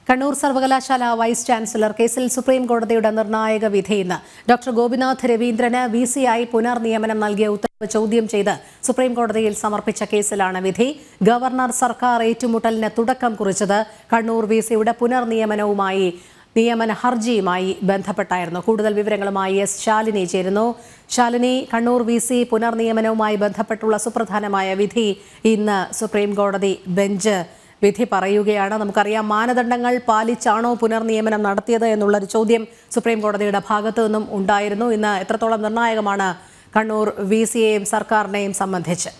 കണ്ണൂർ സർവകലാശാല vice chancellor കേസിൽ supreme കോടതിയുടെ നിർണായക വിധി ഇന്ന് ഡോക്ടർ ഗോപിനാഥ് രവീന്ദ്രന് വി സി ആയി പുനർനിയമനം നൽകിയ ഉത്തരവ് ചോദ്യം ചെയ്ത് സുപ്രീം കോടതിയിൽ സമർപ്പിച്ച കേസിലാണ് വിധി ഗവർണർ സർക്കാർ ഏറ്റുമുട്ടലിന് തുടക്കം കുറിച്ചത് കണ്ണൂർ വി സിയുടെ പുനർനിയമനവുമായി നിയമന ഹർജിയുമായി ബന്ധപ്പെട്ടായിരുന്നു കൂടുതൽ വിവരങ്ങളുമായി എസ് ശാലിനി ചേരുന്നു ശാലിനി കണ്ണൂർ വി സി പുനർനിയമനവുമായി ബന്ധപ്പെട്ടുള്ള സുപ്രധാനമായ വിധി ഇന്ന് സുപ്രീം കോടതി ബെഞ്ച് വിധി പറയുകയാണ് നമുക്കറിയാം മാനദണ്ഡങ്ങൾ പാലിച്ചാണോ പുനർനിയമനം നടത്തിയത് എന്നുള്ളൊരു ചോദ്യം സുപ്രീം കോടതിയുടെ ഭാഗത്തു നിന്നും ഉണ്ടായിരുന്നു ഇന്ന് എത്രത്തോളം നിർണായകമാണ് കണ്ണൂർ വി സിയെയും സർക്കാരിനെയും സംബന്ധിച്ച്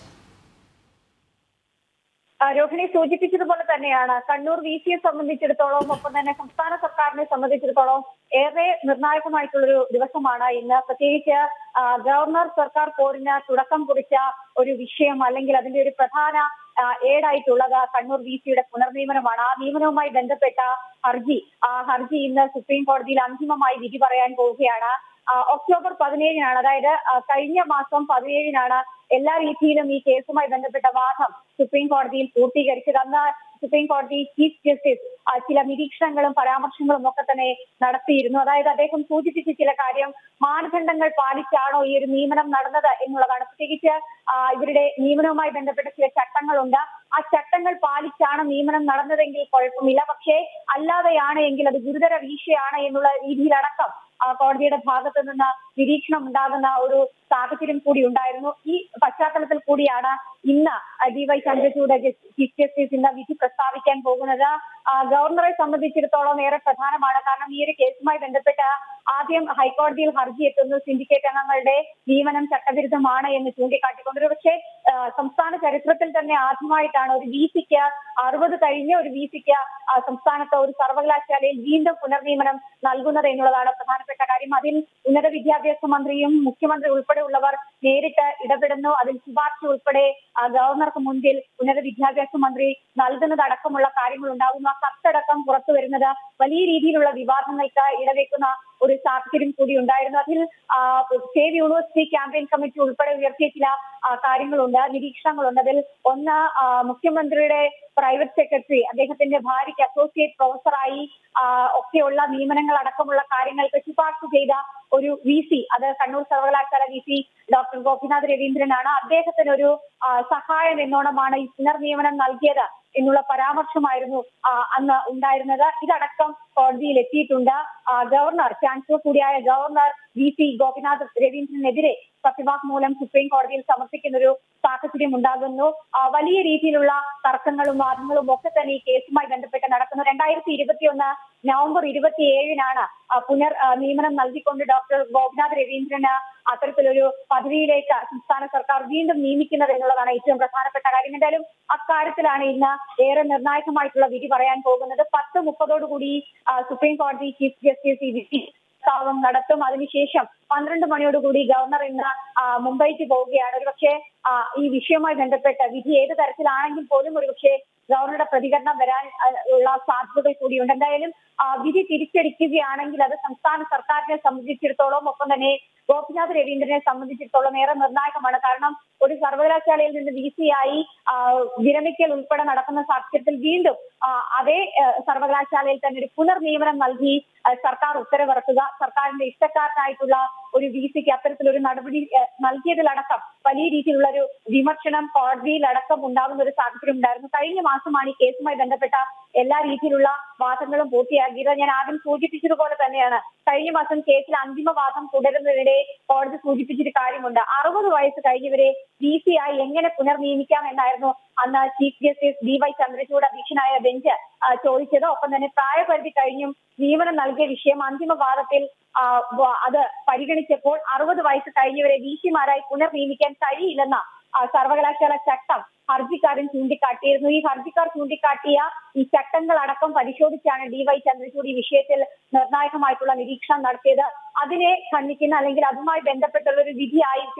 ആ, രോഹിണി സൂചിപ്പിച്ചതുപോലെ തന്നെയാണ് കണ്ണൂർ വി സിയെ സംബന്ധിച്ചിടത്തോളം ഒപ്പം തന്നെ സംസ്ഥാന സർക്കാരിനെ സംബന്ധിച്ചിടത്തോളം ഏറെ നിർണായകമായിട്ടുള്ളൊരു ദിവസമാണ് ഇന്ന് പ്രത്യേകിച്ച് ആ, ഗവർണർ സർക്കാർ പോരിന് തുടക്കം കുറിച്ച ഒരു വിഷയം അല്ലെങ്കിൽ അതിന്റെ ഒരു പ്രധാന ആ, ഏടായിട്ടുള്ളത് കണ്ണൂർ വി സിയുടെ പുനർനിയമനമാണ് ആ നിയമനവുമായി ബന്ധപ്പെട്ട ഹർജി ആ ഹർജി ഇന്ന് സുപ്രീം കോടതിയിൽ അന്തിമമായി വിധി പറയാൻ പോവുകയാണ് ആ, ഒക്ടോബർ പതിനേഴിനാണ് അതായത് ആ, കഴിഞ്ഞ മാസം പതിനേഴിനാണ് എല്ലാ രീതിയിലും ഈ കേസുമായി ബന്ധപ്പെട്ട വാദം സുപ്രീം കോടതിയിൽ പൂർത്തീകരിച്ചത് അന്ന് സുപ്രീം കോടതി ചീഫ് ജസ്റ്റിസ് ആ, ചില നിരീക്ഷണങ്ങളും പരാമർശങ്ങളും ഒക്കെ തന്നെ നടത്തിയിരുന്നു അതായത് അദ്ദേഹം സൂചിപ്പിച്ച ചില കാര്യം മാനദണ്ഡങ്ങൾ പാലിച്ചാണോ ഈ ഒരു നിയമനം നടന്നത് എന്നുള്ളതാണ് പ്രത്യേകിച്ച് ആ, ഇവരുടെ നിയമനവുമായി ബന്ധപ്പെട്ട ചില ചട്ടങ്ങളുണ്ട് ആ ചട്ടങ്ങൾ പാലിച്ചാണ് നിയമനം നടന്നതെങ്കിൽ കുഴപ്പമില്ല പക്ഷേ അല്ലാതെയാണ് എങ്കിൽ അത് ഗുരുതര വീഴ്ചയാണ് എന്നുള്ള രീതിയിലടക്കം ആ, കോടതിയുടെ ഭാഗത്ത് നിന്ന് നിരീക്ഷണം ഉണ്ടാകുന്ന ഒരു സാഹചര്യം കൂടി ഉണ്ടായിരുന്നു ഈ പശ്ചാത്തലത്തിൽ കൂടിയാണ് ഇന്ന് D Y Chandrachud chief justice ഇന്ന് വിധി പ്രസ്താവിക്കാൻ പോകുന്നത് ആ, ഗവർണറെ സംബന്ധിച്ചിടത്തോളം ഏറെ പ്രധാനമാണ് കാരണം ഈ ഒരു കേസുമായി ബന്ധപ്പെട്ട് ആദ്യം ഹൈക്കോടതിയിൽ ഹർജി എത്തുന്നു സിൻഡിക്കേറ്റ് അംഗങ്ങളുടെ നിയമനം ചട്ടവിരുദ്ധമാണ് എന്ന് ചൂണ്ടിക്കാട്ടിക്കൊണ്ട് ഒരു പക്ഷേ ആ, സംസ്ഥാന ചരിത്രത്തിൽ തന്നെ ആദ്യമായിട്ടാണ് ഒരു വി സിക്ക് അറുപത് കഴിഞ്ഞ ഒരു വി സിക്ക് സംസ്ഥാനത്ത് ഒരു സർവകലാശാലയിൽ വീണ്ടും പുനർനിയമനം നൽകുന്നത് എന്നുള്ളതാണ് പ്രധാനപ്പെട്ട കാര്യം അതിൽ ഉന്നത വിദ്യാഭ്യാസ മന്ത്രിയും മുഖ്യമന്ത്രി ഉൾപ്പെടെയുള്ളവർ നേരിട്ട് ഇടപെടുന്നു അതിൽ ശുപാർശ ഉൾപ്പെടെ ആ, ഗവർണർക്ക് മുൻപിൽ ഉന്നത വിദ്യാഭ്യാസ മന്ത്രി നൽകുന്നതടക്കമുള്ള കാര്യങ്ങൾ ഉണ്ടാകുന്നു ആ കത്തടക്കം പുറത്തു വരുന്നത് വലിയ രീതിയിലുള്ള വിവാദങ്ങൾക്ക് ഇടവെക്കുന്ന ഒരു സാഹചര്യം കൂടി ഉണ്ടായിരുന്നു അതിൽ ആ, സേവ് യൂണിവേഴ്സിറ്റി ക്യാമ്പയിൻ കമ്മിറ്റി ഉൾപ്പെടെ ഉയർത്തിയ ചില ആ, കാര്യങ്ങളുണ്ട് നിരീക്ഷണങ്ങളുണ്ട് അതിൽ ഒന്ന് ആ, മുഖ്യമന്ത്രിയുടെ പ്രൈവറ്റ് സെക്രട്ടറി അദ്ദേഹത്തിന്റെ ഭാര്യയ്ക്ക് അസോസിയേറ്റ് പ്രൊഫസറായി ആ, ഒക്കെയുള്ള നിയമനങ്ങൾ അടക്കമുള്ള കാര്യങ്ങൾക്ക് ശുപാർശ ചെയ്ത ഒരു വി സി അത് കണ്ണൂർ സർവകലാശാല വി സി ഡോക്ടർ ഗോപിനാഥ് രവീന്ദ്രനാണ് അദ്ദേഹത്തിന് ഒരു ആ, സഹായം എന്നോണമാണ് ഈ പുനർനിയമനം നൽകിയത് എന്നുള്ള പരാമർശമായിരുന്നു ആ, അന്ന് ഉണ്ടായിരുന്നത് ഇതടക്കം കോടതിയിൽ എത്തിയിട്ടുണ്ട് ആ, ഗവർണർ ചാൻസലർ കൂടിയായ ഗവർണർ വി സി ഗോപിനാഥ് രവീന്ദ്രനെതിരെ സത്യവാങ്മൂലം സുപ്രീം കോടതിയിൽ സമർപ്പിക്കുന്ന ഒരു സാഹചര്യം ഉണ്ടാകുന്നു ആ, വലിയ രീതിയിലുള്ള തർക്കങ്ങളും വാദങ്ങളും ഒക്കെ തന്നെ ഈ കേസുമായി ബന്ധപ്പെട്ട് നടക്കുന്നു രണ്ടായിരത്തി ഇരുപത്തിയൊന്ന് നവംബർ ഇരുപത്തിയേഴിനാണ് ആ, പുനർ ആ, നിയമനം നൽകിക്കൊണ്ട് ഡോക്ടർ ഗോപിനാഥ് രവീന്ദ്രന് അത്തരത്തിലൊരു പദവിയിലേക്ക് സംസ്ഥാന സർക്കാർ വീണ്ടും നിയമിക്കുന്നത് എന്നുള്ളതാണ് ഏറ്റവും പ്രധാനപ്പെട്ട കാര്യം എന്തായാലും അക്കാര്യത്തിലാണ് ഇന്ന് ഏറെ നിർണായകമായിട്ടുള്ള വിധി പറയാൻ പോകുന്നത് പത്ത് മുപ്പതോടുകൂടി ആ, സുപ്രീം കോടതി ചീഫ് ജസ്റ്റിസ് ഈ വിധി പ്രസ്താവം നടത്തും അതിനുശേഷം പന്ത്രണ്ട് മണിയോടുകൂടി ഗവർണർ ഇന്ന് ആ, മുംബൈക്ക് പോവുകയാണ് ഒരുപക്ഷെ ആ, ഈ വിഷയവുമായി ബന്ധപ്പെട്ട് വിധി ഏത് തരത്തിലാണെങ്കിൽ പോലും ഒരുപക്ഷെ ഗവർണറുടെ പ്രതികരണം വരാൻ ആ, ഉള്ള സാധ്യതകൾ കൂടിയുണ്ട് എന്തായാലും ആ, വിധി തിരിച്ചടിക്കുകയാണെങ്കിൽ അത് സംസ്ഥാന സർക്കാരിനെ സംബന്ധിച്ചിടത്തോളം ഒപ്പം തന്നെ ഗോപിനാഥ് രവീന്ദ്രനെ സംബന്ധിച്ചിടത്തോളം ഏറെ നിർണായകമാണ് കാരണം ഒരു സർവകലാശാലയിൽ നിന്ന് വി സി ആയി ആ, വിരമിക്കൽ ഉൾപ്പെടെ നടക്കുന്ന സാഹചര്യത്തിൽ വീണ്ടും ആ, അതേ ആ, സർവകലാശാലയിൽ തന്നെ ഒരു പുനർനിയമനം നൽകി ആ, സർക്കാർ ഉത്തരവിറക്കുക സർക്കാരിന്റെ ഇഷ്ടക്കാരനായിട്ടുള്ള ഒരു വി സിക്ക് അത്തരത്തിലൊരു നടപടി ആ, നൽകിയതിലടക്കം വലിയ രീതിയിലുള്ള ഒരു വിമർശനം കോടതിയിലടക്കം ഉണ്ടാകുന്ന ഒരു സാഹചര്യം ഉണ്ടായിരുന്നു കഴിഞ്ഞ മാസമാണ് ഈ കേസുമായി ബന്ധപ്പെട്ട എല്ലാ രീതിയിലുള്ള വാദങ്ങളും പൂർത്തിയാക്കിയത് ഞാൻ ആദ്യം സൂചിപ്പിച്ചതുപോലെ തന്നെയാണ് കഴിഞ്ഞ മാസം കേസിൽ അന്തിമ വാദം തുടരുന്നതിനിടെ കോടതി സൂചിപ്പിച്ചൊരു കാര്യമുണ്ട് അറുപത് വയസ്സ് കഴിഞ്ഞവരെ വി സി ആയി എങ്ങനെ പുനർനിയമിക്കാം എന്നായിരുന്നു അന്ന് chief justice D Y Chandrachud അധ്യക്ഷനായ ബെഞ്ച് ആ, ചോദിച്ചത് ഒപ്പം തന്നെ പ്രായപരിധി കഴിഞ്ഞും നിയമനം നൽകിയ വിഷയം അന്തിമ വാദത്തിൽ ആ, വ- അത് പരിഗണിച്ചപ്പോൾ അറുപത് വയസ്സ് കഴിഞ്ഞവരെ വി സിമാരായി പുനർനിയമിക്കാൻ കഴിയില്ലെന്ന ആ, സർവകലാശാല ചട്ടം ഹർജിക്കാരൻ ചൂണ്ടിക്കാട്ടിയിരുന്നു ഈ ഹർജിക്കാർ ചൂണ്ടിക്കാട്ടിയ ഈ ചട്ടങ്ങൾ അടക്കം പരിശോധിച്ചാണ് ഡി വൈ ചന്ദ്രചൂഡ് ഈ വിഷയത്തിൽ നിർണായകമായിട്ടുള്ള നിരീക്ഷണം നടത്തിയത് അതിനെ ഖണ്ഡിക്കുന്ന അല്ലെങ്കിൽ അതുമായി ബന്ധപ്പെട്ടുള്ള ഒരു വിധി ആയിരിക്കുമോ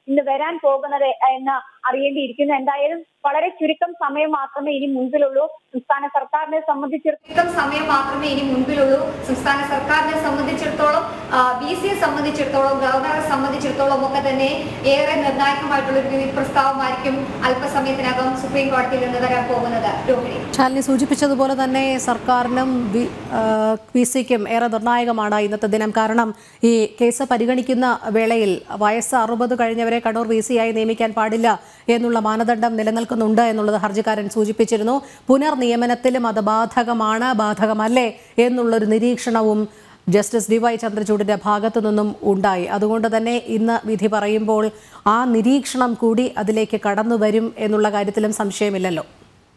ഇന്ന് വരാൻ പോകുന്നത് എന്ന് അറിയേണ്ടിയിരിക്കുന്നു എന്തായാലും വളരെ ചുരുക്കം സമയം മാത്രമേ ഇനി മുൻപിലുള്ളൂ സംസ്ഥാന സർക്കാരിനെ സംബന്ധിച്ചിടത്തോളം ചുരുക്കം സമയം മാത്രമേ ഇനി മുൻപിലുള്ളൂ സംസ്ഥാന സർക്കാരിനെ സംബന്ധിച്ചിടത്തോളം ബി സിയെ സംബന്ധിച്ചിടത്തോളം ഗവർണറെ സംബന്ധിച്ചിടത്തോളം ഒക്കെ തന്നെ ഏറെ നിർണായകമായിട്ടുള്ള ഒരു വിധി പ്രസ്താവമായിരിക്കും അല്പസമയത്തിനകം സുപ്രീം കോടതിയിൽ നിന്ന് വരാൻ പോകുന്നത് രോഹിണി ശാലിനി സൂചിപ്പിച്ചതുപോലെ തന്നെ സർക്കാരിനും പി സിക്കും ഏറെ നിർണായകമാണ് ഇന്നത്തെ ദിനം കാരണം ഈ കേസ് പരിഗണിക്കുന്ന വേളയിൽ വയസ്സ് അറുപത് കഴിഞ്ഞവരെ കണ്ണൂർ വി സിയായി നിയമിക്കാൻ പാടില്ല എന്നുള്ള മാനദണ്ഡം നിലനിൽക്കുന്നുണ്ട് എന്നുള്ളത് ഹർജിക്കാരൻ സൂചിപ്പിച്ചിരുന്നു പുനർനിയമനത്തിലും അത് ബാധകമാണ് ബാധകമല്ലേ എന്നുള്ളൊരു നിരീക്ഷണവും ജസ്റ്റിസ് ഡി വൈ ചന്ദ്രചൂഡിന്റെ ഭാഗത്തു നിന്നും ഉണ്ടായി അതുകൊണ്ട് തന്നെ ഇന്ന് വിധി പറയുമ്പോൾ ആ നിരീക്ഷണം കൂടി അതിലേക്ക് കടന്നു വരും എന്നുള്ള കാര്യത്തിലും സംശയമില്ലല്ലോ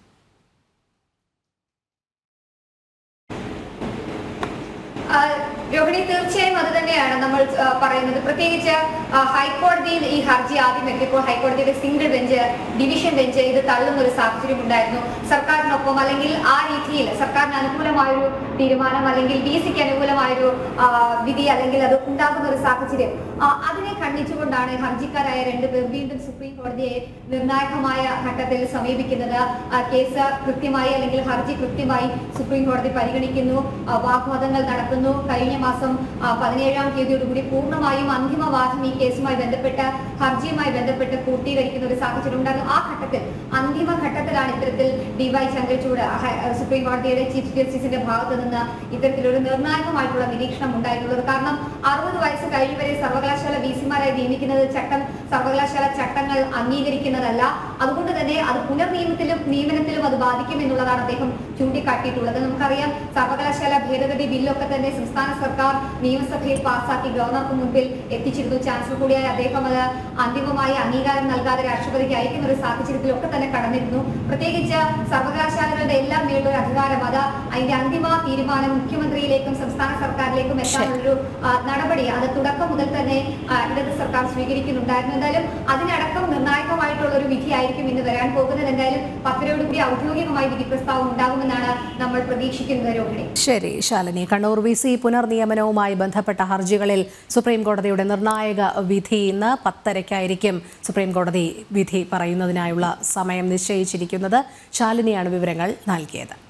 ആ, രോഹിണി തീർച്ചയായും അത് തന്നെയാണ് നമ്മൾ ആ, പറയുന്നത് പ്രത്യേകിച്ച് ആ, ഹൈക്കോടതിയിൽ ഈ ഹർജി ആദ്യം എത്തിയപ്പോൾ ഹൈക്കോടതിയുടെ സിംഗിൾ ബെഞ്ച് ഡിവിഷൻ ബെഞ്ച് ഇത് തള്ളുന്ന ഒരു സാഹചര്യം ഉണ്ടായിരുന്നു സർക്കാരിനൊപ്പം അല്ലെങ്കിൽ ആ രീതിയിൽ സർക്കാരിന് അനുകൂലമായൊരു തീരുമാനം അല്ലെങ്കിൽ ബി സിക്ക് അനുകൂലമായൊരു ആ, വിധി അല്ലെങ്കിൽ അത് ഉണ്ടാകുന്ന ഒരു സാഹചര്യം ആ, അതിനെ ഖണ്ഡിച്ചുകൊണ്ടാണ് ഹർജിക്കാരായ രണ്ടുപേർ വീണ്ടും സുപ്രീം കോടതിയെ നിർണായകമായ ഘട്ടത്തിൽ സമീപിക്കുന്നത് ആ, കേസ് കൃത്യമായി അല്ലെങ്കിൽ ഹർജി കൃത്യമായി സുപ്രീം കോടതി പരിഗണിക്കുന്നു ആ, വാഗ്വാദങ്ങൾ നടത്തുന്നു കഴിഞ്ഞ മാസം ആ, പതിനേഴാം തീയതിയോടുകൂടി പൂർണ്ണമായും അന്തിമ വാദം ഈ കേസുമായി ബന്ധപ്പെട്ട് ഹർജിയുമായി ബന്ധപ്പെട്ട് പൂർത്തീകരിക്കുന്ന ഒരു സാഹചര്യം ഉണ്ടായിരുന്നു ആ ഘട്ടത്തിൽ അന്തിമ ഘട്ടത്തിലാണ് ഇത്തരത്തിൽ ഡിവൈ ചന്ദ്രചൂഡ് ഹൈ- സുപ്രീം കോടതിയുടെ ചീഫ് ജസ്റ്റിസിന്റെ ഭാഗത്ത് നിന്ന് ഇത്തരത്തിലൊരു നിർണായകമായിട്ടുള്ള നിരീക്ഷണം ഉണ്ടായിട്ടുള്ളത് കാരണം അറുപത് വയസ്സ് കഴിഞ്ഞവരെ സർവകലാശാല വി സിമാരായി നിയമിക്കുന്നത് ചട്ടം സർവകലാശാല ചട്ടങ്ങൾ അംഗീകരിക്കുന്നതല്ല അതുകൊണ്ട് തന്നെ അത് പുനർനിയമത്തിലും നിയമനത്തിലും അത് ബാധിക്കും എന്നുള്ളതാണ് അദ്ദേഹം ചൂണ്ടിക്കാട്ടിയിട്ടുള്ളത് നമുക്കറിയാം സർവകലാശാല ഭേദഗതി ബില്ലൊക്കെ തന്നെ സംസ്ഥാന സർക്കാർ നിയമസഭയിൽ പാസാക്കി ഗവർണർക്ക് മുൻപിൽ എത്തിച്ചിരുന്നു ചാൻസലർ കൂടിയായ അദ്ദേഹം അത് അന്തിമമായി അംഗീകാരം നൽകാതെ രാഷ്ട്രപതിക്ക് അയക്കുന്ന ഒരു സാഹചര്യത്തിലൊക്കെ തന്നെ കടന്നിരുന്നു പ്രത്യേകിച്ച് സർവകലാശാലകളുടെ എല്ലാം മേലുള്ള ഒരു അധികാരം അത് അതിന്റെ അന്തിമ തീരുമാനം മുഖ്യമന്ത്രിയിലേക്കും സംസ്ഥാന സർക്കാരിലേക്കും എത്താനുള്ളൊരു ആ, നടപടി അത് തുടക്കം മുതൽ തന്നെ ആ, ഇടത് സർക്കാർ സ്വീകരിക്കുന്നുണ്ടായിരുന്നു എന്തായാലും അതിനടക്കം നിർണായകമായിട്ടുള്ള ഒരു വിധിയായിരിക്കും ഇന്ന് വരാൻ പോകുന്നത് എന്തായാലും പത്തരയോടുകൂടി ഔദ്യോഗികമായി വിധി പ്രസ്താവം ഉണ്ടാകുമെന്നാണ് നമ്മൾ പ്രതീക്ഷിക്കുന്നത് രോഹിണി ശരി ശാലിനി കണ്ണൂർ വി സി പുനർനിയമനവുമായി ബന്ധപ്പെട്ട ഹർജികളിൽ സുപ്രീം കോടതിയുടെ നിർണായക വിധി ഇന്ന് പത്തരയ്ക്കായിരിക്കും സുപ്രീം കോടതി വിധി പറയുന്നതിനായുള്ള സമയം നിശ്ചയിച്ചിരിക്കുന്നത് ശാലിനിയാണ് വിവരങ്ങൾ നൽകിയത്